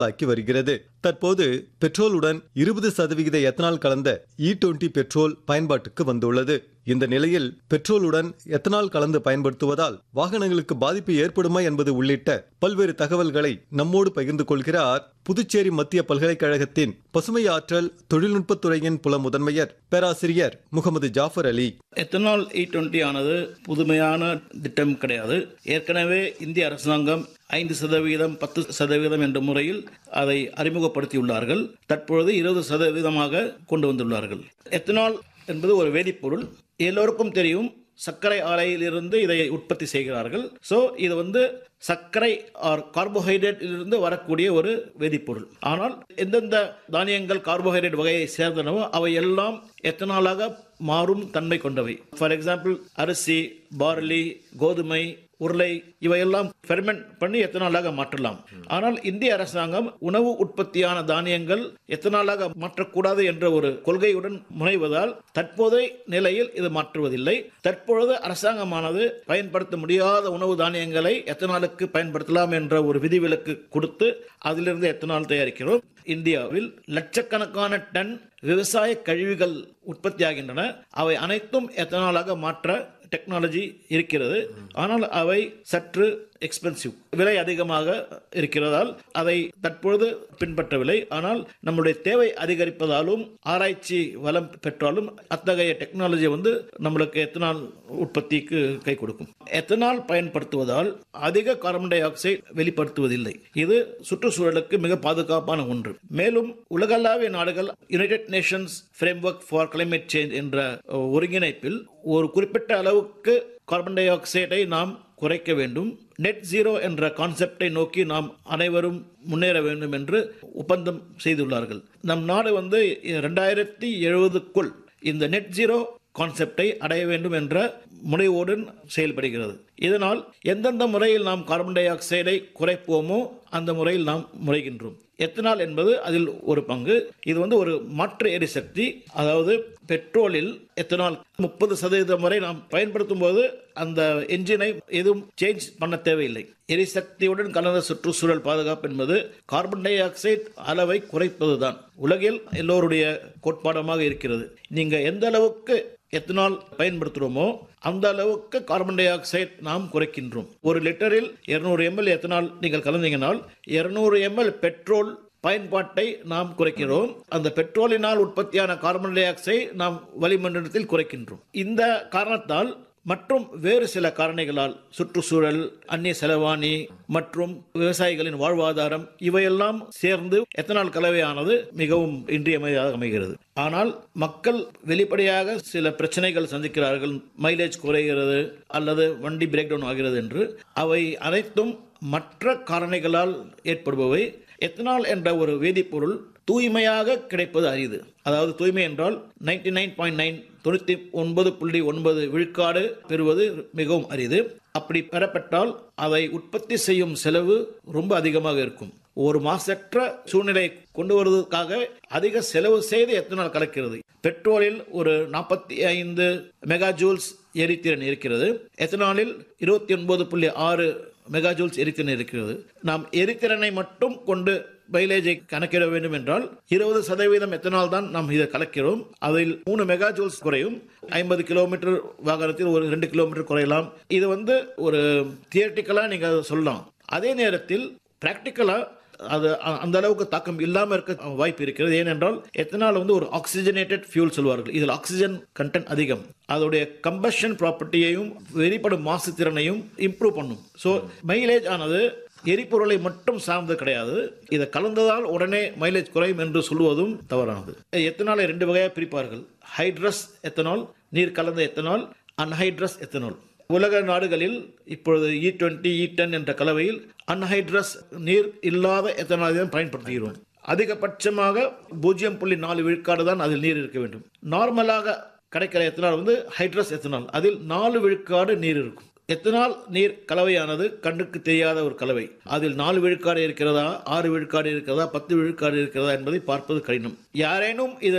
ஆக்கி வருகிறது தற்போது பெட்ரோலுடன் இருபது சதவிகித எத்தனால் கலந்த இ டுவெண்டி பெட்ரோல் பயன்பாட்டுக்கு வந்துள்ளது இந்த நிலையில் பெட்ரோலுடன் எத்தனால் கலந்து பயன்படுத்துவதால் வாகனங்களுக்கு பாதிப்பு ஏற்படுமா என்பது உள்ளிட்ட பல்வேறு தகவல்களை நம்மோடு பகிர்ந்து கொள்கிறார் புதுச்சேரி மத்திய பல்கலைக்கழகத்தின் பசுமை ஆற்றல் தொழில்நுட்பத்துறையின் புல முதன்மையர் பேராசிரியர் Mohammed Jaffar Ali ethanol E twenty ஆனது புதுமையான திட்டம் கிடையாது ஏற்கனவே இந்திய அரசாங்கம் ஐந்து சதவீதம் பத்து சதவீதம் என்ற முறையில் அதை அறிமுகப்படுத்தியுள்ளார்கள் தற்பொழுது இருபது சதவீதமாக கொண்டு வந்துள்ளார்கள் எத்தனால் என்பது ஒரு வேதிப்பொருள் எல்லோருக்கும் தெரியும் சர்க்கரை ஆலையிலிருந்து இதை உற்பத்தி செய்கிறார்கள் ஸோ இது வந்து சர்க்கரை ஆர் கார்போஹைட்ரேட்டிலிருந்து வரக்கூடிய ஒரு வேதிப்பொருள் ஆனால் எந்தெந்த தானியங்கள் கார்போஹைட்ரேட் வகையை சேர்ந்தனவோ அவை எல்லாம் எத்தனாலாக மாறும் தன்மை கொண்டவை ஃபார் எக்ஸாம்பிள் அரிசி பார்லி கோதுமை உருளை இவையெல்லாம் ஃபெர்மெண்ட் பண்ணி எத்தனாலாக மாற்றலாம் ஆனால் இந்திய அரசாங்கம் உணவு உற்பத்தியான தானியங்கள் எத்தனாலாக மாற்றக்கூடாது என்ற ஒரு கொள்கையுடன் முனைவதால் தற்போதைய நிலையில் இது மாற்றுவதில்லை தற்பொழுது அரசாங்கமானது பயன்படுத்த முடியாத உணவு தானியங்களை எத்தனாலுக்கு பயன்படுத்தலாம் என்ற ஒரு விதிவிலக்கு கொடுத்து அதிலிருந்து எத்தனால் தயாரிக்கிறோம் இந்தியாவில் லட்சக்கணக்கான டன் விவசாய கழிவுகள் உற்பத்தியாகின்றன அவை அனைத்தும் எத்தனாலாக மாற்ற டெக்னாலஜி இருக்கிறது ஆனால் அவை சற்று எக்ஸ்பென்சிவ் விலை அதிகமாக இருக்கிறதால் அதை தற்பொழுது பின்பற்றவில்லை ஆனால் நம்முடைய தேவை அதிகரிப்பதாலும் ஆராய்ச்சி வளம் பெற்றாலும் அத்தகைய டெக்னாலஜி வந்து நம்மளுக்கு எத்தனால் உற்பத்திக்கு கை கொடுக்கும் எத்தனால் பயன்படுத்துவதால் அதிக கார்பன் டை ஆக்சைடு வெளிப்படுத்துவதில்லை இது சுற்றுச்சூழலுக்கு மிக பாதுகாப்பான ஒன்று மேலும் உலகளாவிய நாடுகள் United Nations framework for climate change என்ற ஒருங்கிணைப்பில் ஒரு குறிப்பிட்ட அளவுக்கு கார்பன் டை ஆக்சைடை நாம் குறைக்க வேண்டும் நெட் ஜீரோ என்ற கான்செப்டை நோக்கி நாம் அனைவரும் முன்னேற வேண்டும் என்று ஒப்பந்தம் செய்துள்ளார்கள் நம் நாடு வந்து ரெண்டாயிரத்தி எழுபதுக்குள் இந்த நெட் ஜீரோ கான்செப்டை அடைய வேண்டும் என்ற முனைவோடு செயல்படுகிறது இதனால் எந்தெந்த முறையில் நாம் கார்பன் டை ஆக்சைடை குறைப்போமோ அந்த முறையில் நாம் முறைகின்றோம் எத்தனால் என்பது அதில் ஒரு பங்கு இது வந்து ஒரு மாற்று எரிசக்தி அதாவது பெட்ரோலில் எத்தனால் முப்பது சதவீதம் வரை நாம் பயன்படுத்தும் போது அந்த என்ஜினை எதுவும் சேஞ்ச் பண்ண தேவையில்லை எரிசக்தியுடன் கலந்த சுற்றுச்சூழல் பாதுகாப்பு என்பது கார்பன் டை ஆக்சைடு அளவை குறைப்பதுதான் உலகில் எல்லோருடைய கோட்பாடமாக இருக்கிறது நீங்க எந்த அளவுக்கு எத்தனால் பயன்படுத்துகிறோமோ அந்த அளவுக்கு கார்பன் டை ஆக்சைடு நாம் குறைக்கின்றோம் ஒரு லிட்டரில் இருநூறு எம்எல் எத்தனால் நீங்கள் கலந்தீங்கனால் இருநூறு எம்எல் பெட்ரோல் பயன்பாட்டை நாம் குறைக்கிறோம் அந்த பெட்ரோலினால் உற்பத்தியான கார்பன் டை ஆக்சைடு நாம் வளிமண்டலத்தில் குறைக்கின்றோம் இந்த காரணத்தால் மற்றும் வேறு சில காரணிகளால் சுற்றுச்சூழல் அந்நிய செலவாணி மற்றும் விவசாயிகளின் வாழ்வாதாரம் இவையெல்லாம் சேர்ந்து எத்தனால் கலவையானது மிகவும் இன்றியமையாக அமைகிறது ஆனால் மக்கள் வெளிப்படையாக சில பிரச்சனைகள் சந்திக்கிறார்கள் மைலேஜ் குறைகிறது அல்லது வண்டி பிரேக் டவுன் ஆகிறது என்று அவை அனைத்தும் மற்ற காரணிகளால் ஏற்படுபவை எத்தனால் என்ற ஒரு வேதிப்பொருள் தூய்மையாக கிடைப்பது அரிது அதாவது தூய்மை என்றால் நைன்டி நைன் பாயிண்ட் நைன் தொண்ணூற்றி ஒன்பது புள்ளி ஒன்பது விழுக்காடு பெறுவது மிகவும் அரிது அப்படி பெறப்பட்டால் அதை உற்பத்தி செய்யும் செலவு ரொம்ப அதிகமாக இருக்கும் ஒரு மாசற்ற சூழ்நிலை கொண்டு வருவதற்காக அதிக செலவு செய்து எத்தனால் கலக்கிறது பெட்ரோலில் ஒரு நாற்பத்தி ஐந்து மெகா ஜூல்ஸ் எரித்திறன் இருக்கிறது எத்தனாலில் இருபத்தி ஒன்பது புள்ளி ஆறு மெகா ஜூல்ஸ் எரித்திறன் இருக்கிறது நாம் எரித்திறனை மட்டும் கொண்டு மைலேஜை கணக்கிட வேண்டும் என்றால் இருபது சதவீதம் எத்தனால் தான் நாம் இதை கலக்கிறோம் அதில் மூணு மெகா ஜூல்ஸ் குறையும் ஐம்பது கிலோமீட்டர் வாகனத்தில் ஒரு ரெண்டு கிலோமீட்டர் குறையலாம் இது வந்து ஒரு தியரட்டிக்கலாக நீங்கள் சொல்லலாம் அதே நேரத்தில் ப்ராக்டிக்கலாக அது அந்த அளவுக்கு தாக்கம் இல்லாமல் இருக்க வாய்ப்பு இருக்கிறது ஏனென்றால் எத்தனால் வந்து ஒரு ஆக்சிஜனேட்டட் ஃபியூல் சொல்வார்கள் இதில் ஆக்சிஜன் கண்டென்ட் அதிகம் அதோடைய கம்பஷன் ப்ராப்பர்ட்டியையும் வெளிப்படும் மாசு திறனையும் இம்ப்ரூவ் பண்ணும் ஸோ மைலேஜ் ஆனது எரிபொருளை மட்டும் சார்ந்து கிடையாது இதை கலந்ததால் உடனே மைலேஜ் குறையும் என்று சொல்லுவதும் தவறானது எத்தனாலை ரெண்டு வகையாக பிரிப்பார்கள் ஹைட்ரஸ் எத்தனால் நீர் கலந்த எத்தனால் அன்ஹைட்ரஸ் எத்தனால் உலக நாடுகளில் இப்பொழுது இ டுவெண்ட்டி இ டென் என்ற கலவையில் அன்ஹைட்ரஸ் நீர் இல்லாத எத்தனாலை தான் பயன்படுத்துகிறோம் அதிகபட்சமாக பூஜ்ஜியம் புள்ளி நாலு விழுக்காடு தான் அதில் நீர் இருக்க வேண்டும் நார்மலாக கிடைக்கிற எத்தனால் வந்து ஹைட்ரஸ் எத்தனால் அதில் நாலு விழுக்காடு நீர் இருக்கும் எத்தனால் நீர் கலவையானது கண்ணுக்கு தெரியாத ஒரு கலவை அதில் நாலு விழுக்காடு இருக்கிறதா ஆறு விழுக்காடு இருக்கிறதா பத்து விழுக்காடு இருக்கிறதா என்பதை பார்ப்பது கடினம் யாரேனும் இதில்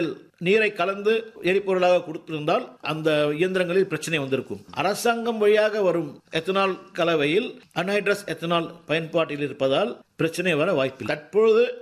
நீரை கலந்து எரிபொருளாக கொடுத்திருந்தால் அந்த இயந்திரங்களில் பிரச்சனை வந்திருக்கும் அரசாங்கம் வழியாக வரும் எத்தனால் கலவையில் அன்ஹைட்ரஸ் எத்தனால் பயன்பாட்டில் இருப்பதால் பிரச்சனை வர வாய்ப்பில்லை தற்பொழுது